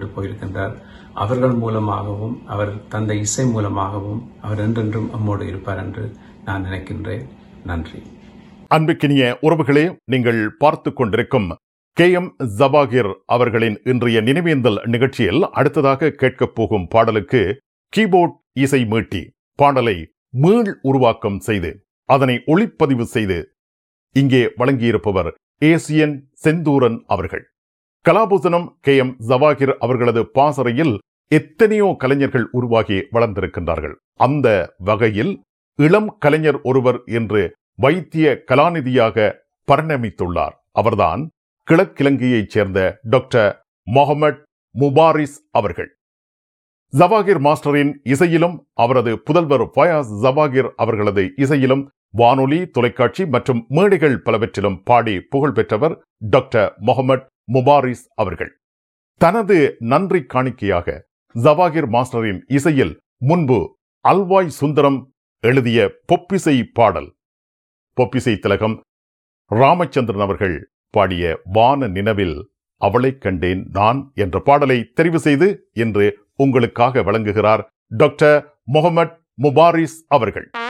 விட்டு போயிருக்கின்றார் அவர்கள் மூலமாகவும் அவர் தந்த இசை மூலமாகவும் அவர் என்றென்றும் நம்மோடு இருப்பார் என்று நான் நினைக்கின்றேன் நன்றி அன்புக்கினிய உறவுகளே நீங்கள் பார்த்து கொண்டிருக்கும் கே எம் ஜபாகிர் அவர்களின் இன்றைய நினைவேந்தல் நிகழ்ச்சியில் அடுத்ததாக கேட்கப் போகும் பாடலுக்கு கீபோர்ட் இசை மீட்டி பாடலை மீள் உருவாக்கம் செய்து அதனை ஒளிப்பதிவு செய்து இங்கே வழங்கியிருப்பவர் ஏசியன் செந்தூரன் அவர்கள் கலாபூசணம் கே எம் ஜவாகிர் அவர்களது பாசறையில் எத்தனையோ கலைஞர்கள் உருவாகி வளர்ந்திருக்கின்றார்கள் அந்த வகையில் இளம் கலைஞர் ஒருவர் என்று வைத்திய கலாநிதியாக பரிணமித்துள்ளார் அவர்தான் கிழக்கிழங்கையைச் சேர்ந்த டாக்டர் மொஹமட் முபாரிஸ் அவர்கள் ஜவாகிர் மாஸ்டரின் இசையிலும் அவரது புதல்வர் ஃபயாஸ் ஜவாகிர் அவர்களது இசையிலும் வானொலி தொலைக்காட்சி மற்றும் மேடைகள் பலவற்றிலும் பாடி புகழ் பெற்றவர் டாக்டர் மொஹமட் முபாரிஸ் அவர்கள் தனது நன்றி காணிக்கையாக ஜவாகிர் மாஸ்டரின் இசையில் முன்பு அல்வாய் சுந்தரம் எழுதிய பொப்பிசை பாடல் பொப்பிசை திலகம் ராமச்சந்திரன் அவர்கள் பாடிய வான நினவில் அவளைக் கண்டேன் நான் என்ற பாடலை தெரிவு செய்து இன்று உங்களுக்காக வழங்குகிறார் டாக்டர் முகமட் முபாரிஸ் அவர்கள்